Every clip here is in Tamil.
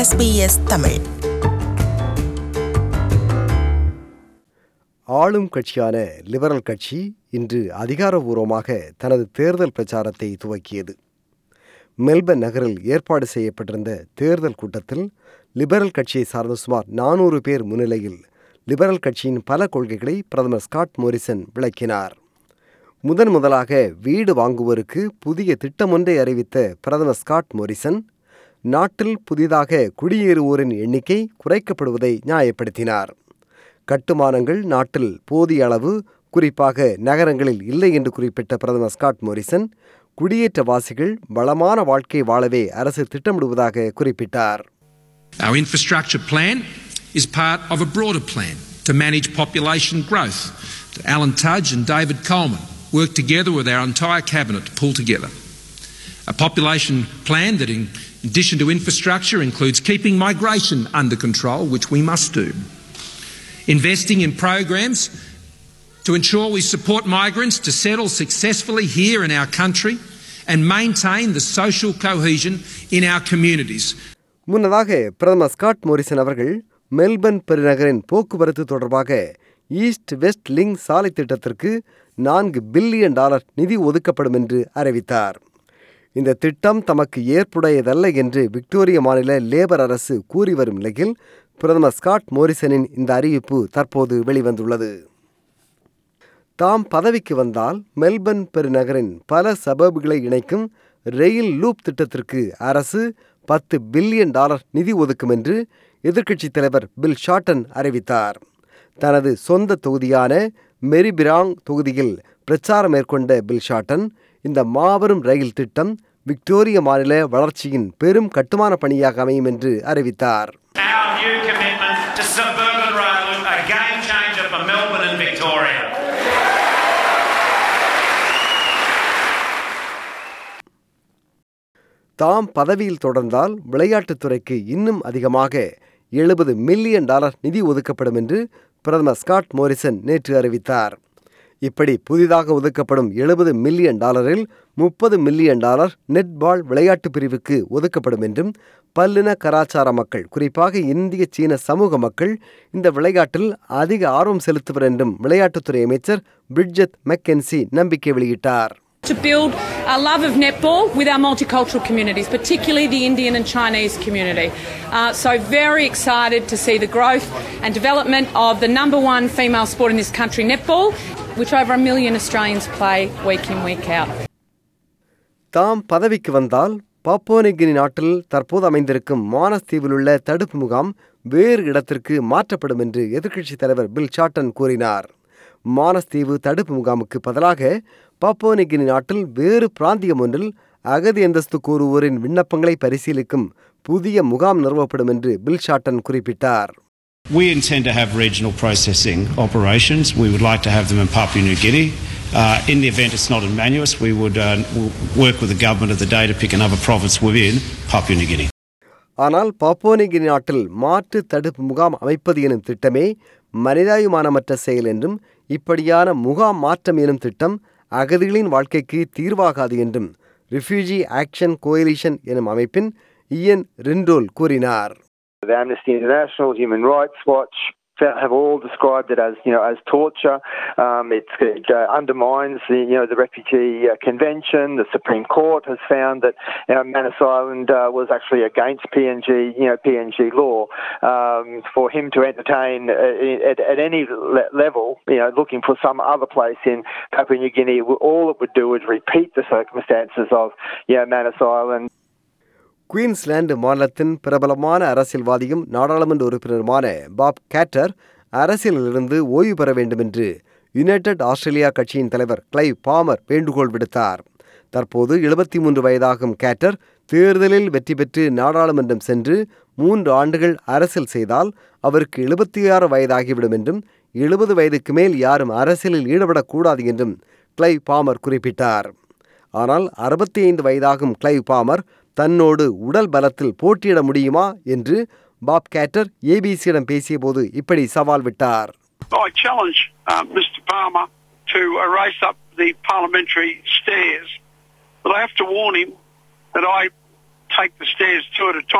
SBS தமிழ் ஆளும் கட்சியான லிபரல் கட்சி இன்று அதிகாரபூர்வமாக தனது தேர்தல் பிரச்சாரத்தை துவக்கியது மெல்பர்ன் நகரில் ஏற்பாடு செய்யப்பட்டிருந்த தேர்தல் கூட்டத்தில் லிபரல் கட்சியை சார்ந்த சுமார் நானூறு பேர் முன்னிலையில் லிபரல் கட்சியின் பல கொள்கைகளை பிரதமர் ஸ்காட் மோரிசன் விளக்கினார் முதன் முதலாக வீடு வாங்குவோருக்கு புதிய திட்டம் ஒன்றை அறிவித்த பிரதமர் ஸ்காட் மோரிசன் நாட்டில் புதிதாக குடியேறுவோரின் எண்ணிக்கை குறைக்கப்படுவதை நியாயப்படுத்தினார் கட்டுமானங்கள் நாட்டில் போதிய அளவு குறிப்பாக நகரங்களில் இல்லை என்று குறிப்பிட்ட பிரதமர் ஸ்காட் மோரிசன் குடியேற்றவாசிகள் வளமான வாழ்க்கை வாழவே அரசு திட்டமிடுவதாக குறிப்பிட்டார் Our infrastructure plan is part of a broader plan to manage population growth that Alan Tudge and David Coleman worked together with our entire cabinet to pull together. A population plan that, in addition to infrastructure, includes keeping migration under control, which we must do, investing in programs to ensure we support migrants to settle successfully here in our country and maintain the social cohesion in our communities. முன்னதாக பிரதமர் ஸ்காட் மோரிசன் அவர்கள் மெல்பர்ன் பெருநகரின் போக்குவரத்து தொடர்பாக ஈஸ்ட் வெஸ்ட் லிங்க் சாலை திட்டத்திற்கு நான்கு பில்லியன் டாலர் நிதி ஒதுக்கப்படும் என்று அறிவித்தார் இந்த திட்டம் தமக்கு ஏற்புடையதல்ல என்று விக்டோரிய மாநில லேபர் அரசு கூறி வரும் நிலையில் பிரதமர் ஸ்காட் மோரிசனின் இந்த அறிவிப்பு தற்போது வெளிவந்துள்ளது தாம் பதவிக்கு வந்தால் மெல்பர்ன் பெருநகரின் பல சபபுகளை இணைக்கும் ரயில் லூப் திட்டத்திற்கு அரசு பத்து பில்லியன் டாலர் நிதி ஒதுக்கும் என்று எதிர்க்கட்சித் தலைவர் பில் ஷார்டன் அறிவித்தார் தனது சொந்த தொகுதியான மெரிபிராங் தொகுதியில் பிரச்சாரம் மேற்கொண்ட பில் ஷார்டன் இந்த மாபெரும் ரயில் திட்டம் விக்டோரிய மாநில வளர்ச்சியின் பெரும் கட்டுமான பணியாக அமையும் என்று அறிவித்தார் Our new commitment to suburban rail, a game changer for Melbourne and Victoria. தாம் பதவியில் தொடர்ந்தால் விளையாட்டுத்துறைக்கு இன்னும் அதிகமாக எழுபது மில்லியன் டாலர் நிதி ஒதுக்கப்படும் என்று பிரதமர் ஸ்காட் மோரிசன் நேற்று அறிவித்தார் இப்படி புதிதாக ஒதுக்கப்படும் எழுபது மில்லியன் டாலரில் முப்பது மில்லியன் டாலர் நெட்பால் விளையாட்டு பிரிவுக்கு ஒதுக்கப்படும் என்றும் பல்லின கலாச்சார மக்கள் குறிப்பாக இந்திய சீன சமூக மக்கள் இந்த விளையாட்டில் அதிக ஆர்வம் செலுத்துவர் என்றும் விளையாட்டுத்துறை அமைச்சர் பிரிட்ஜத் மெக்கென்சி நம்பிக்கை வெளியிட்டார் to build a love of netball with our multicultural communities, particularly the Indian and Chinese community. Uh, so, very excited to see the growth and development of the number one female sport in this country, netball, which over a million Australians play week in, week out. தாம் பதவிக்கு வந்தால் பாப்போனிகினி நாட்டில் தற்போது அமைந்திருக்கும் மானஸ் தீவில் உள்ள தடுப்பு முகாம் வேறு இடத்திற்கு மாற்றப்படும் என்று எதிர்க்கட்சித் தலைவர் பில் சாட்டன் கூறினார் மானஸ் தீவு தடுப்பு முகாமுக்கு பதிலாக பாப்போனிகினி நாட்டில் வேறு பிராந்தியம் ஒன்றில் அகதி அந்தஸ்து கோருவோரின் விண்ணப்பங்களை பரிசீலிக்கும் புதிய முகாம் நிறுவப்படும் என்று பில் ஷாட்டன் குறிப்பிட்டார் We intend to have regional processing operations. We would like to have them in Papua New Guinea. Uh, in the event it's not in Manus, we would uh, w- work with the government of the day to pick another province within Papua New Guinea. ஆனால் பாப்போனிகினி நாட்டில் மாற்று தடுப்பு முகாம் அமைப்பது எனும் திட்டமே மனிதாயுமானமற்ற செயல் என்றும் இப்படியான முகாம் மாற்றம் எனும் திட்டம் அகதிகளின் வாழ்க்கைக்கு தீர்வாகாது என்றும் ரிஃப்யூஜி ஆக்ஷன் கோயலிஷன் எனும் அமைப்பின் இயன் ரிண்டோல் கூறினார் The Amnesty International, Human Rights Watch have all described it as you know as torture. Um, it's, it uh, undermines the you know the Refugee uh, Convention. The Supreme Court has found that you know, Manus Island uh, was actually against PNG you know PNG law. Um, for him to entertain uh, at, at any le- level, you know, looking for some other place in Papua New Guinea, all it would do is repeat the circumstances of you know Manus Island. Queensland மாநிலத்தின் பிரபலமான அரசியல்வாதியும் நாடாளுமன்ற உறுப்பினருமான பாப் கேட்டர் அரசியலிலிருந்து ஓய்வு பெற வேண்டும் என்று யுனைடெட் ஆஸ்திரேலியா கட்சியின் தலைவர் கிளைவ் பாமர் வேண்டுகோள் விடுத்தார் தற்போது எழுபத்தி மூன்று வயதாகும் கேட்டர் தேர்தலில் வெற்றி பெற்று நாடாளுமன்றம் சென்று மூன்று ஆண்டுகள் அரசியல் செய்தால் அவருக்கு எழுபத்தி ஆறு வயதாகிவிடும் என்றும் எழுபது வயதுக்கு மேல் யாரும் அரசியலில் ஈடுபடக்கூடாது என்றும் கிளைவ் பாமர் குறிப்பிட்டார் ஆனால் அறுபத்தி ஐந்து வயதாகும் கிளைவ் பாமர் தன்னோடு உடல் பலத்தில் போட்டியிட முடியுமா என்று பாப் கேட்டர் ஏபிசியிடம் பேசியபோது இப்படி சவால் விட்டார் I challenge uh, Mr Palmer to uh, race up the parliamentary stairs, but I have to warn him that I take the stairs two at a time.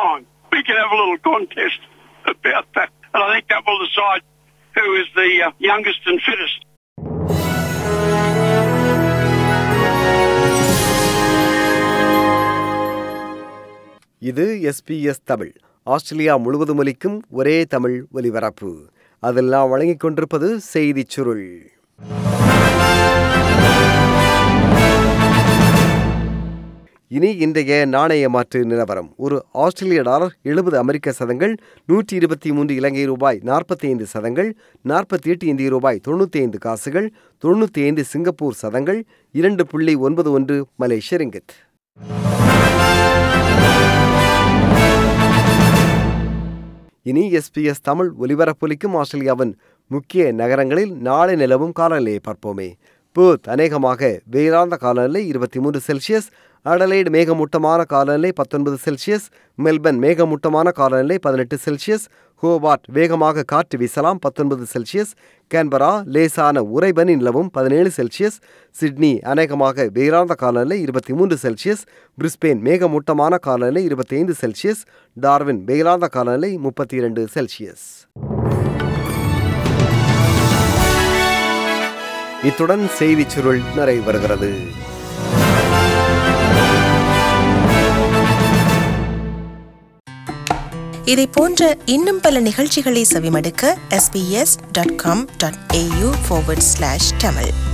we can have a little contest about that. And I think that will decide who is the uh, youngest and fittest. இது எஸ்பிஎஸ் தமிழ் ஆஸ்திரேலியா முழுவதும் ஒலிக்கும் ஒரே தமிழ் ஒலிபரப்பு அதெல்லாம் வழங்கிக் கொண்டிருப்பது செய்திச் சுருள் இனி இன்றைய நாணய மாற்று நிலவரம் ஒரு ஆஸ்திரேலிய டாலர் எழுபது அமெரிக்க சதங்கள் நூற்றி இருபத்தி மூன்று இலங்கை ரூபாய் நாற்பத்தி ஐந்து சதங்கள் நாற்பத்தி எட்டு இந்திய ரூபாய் தொண்ணூற்றி ஐந்து காசுகள் தொண்ணூற்றி ஐந்து சிங்கப்பூர் சதங்கள் இரண்டு புள்ளி ஒன்பது ஒன்று மலேசிய ரிங்கித் இனி எஸ்பிஎஸ் தமிழ் ஒலிபரப்பொலிக்கும் ஆஸ்திரேலியாவின் முக்கிய நகரங்களில் நாளை நிலவும் காலநிலையை பார்ப்போமே பேர்த் அநேகமாக வெயிலார்ந்த காலநிலை இருபத்தி மூன்று செல்சியஸ் அடலைடு மேகமூட்டமான காலநிலை பத்தொன்பது செல்சியஸ் மெல்பர்ன் மேகமூட்டமான காலநிலை பதினெட்டு செல்சியஸ் ஹோபார்ட் வேகமாக காற்று வீசலாம் பத்தொன்பது செல்சியஸ் கேன்பரா லேசான உறைபனி நிலவும் பதினேழு செல்சியஸ் சிட்னி அநேகமாக வெயிலார்ந்த காலநிலை இருபத்தி மூன்று செல்சியஸ் பிரிஸ்பெயின் மேகமூட்டமான காலநிலை இருபத்தி ஐந்து செல்சியஸ் டார்வின் வெயிலார்ந்த காலநிலை முப்பத்தி இரண்டு செல்சியஸ் இத்துடன் செய்திச் சுருள் நிறைவு வருகிறது இதை போன்ற இன்னும் பல நிகழ்ச்சிகளை செவிமடுக்க sbs.com.au forward slash tamil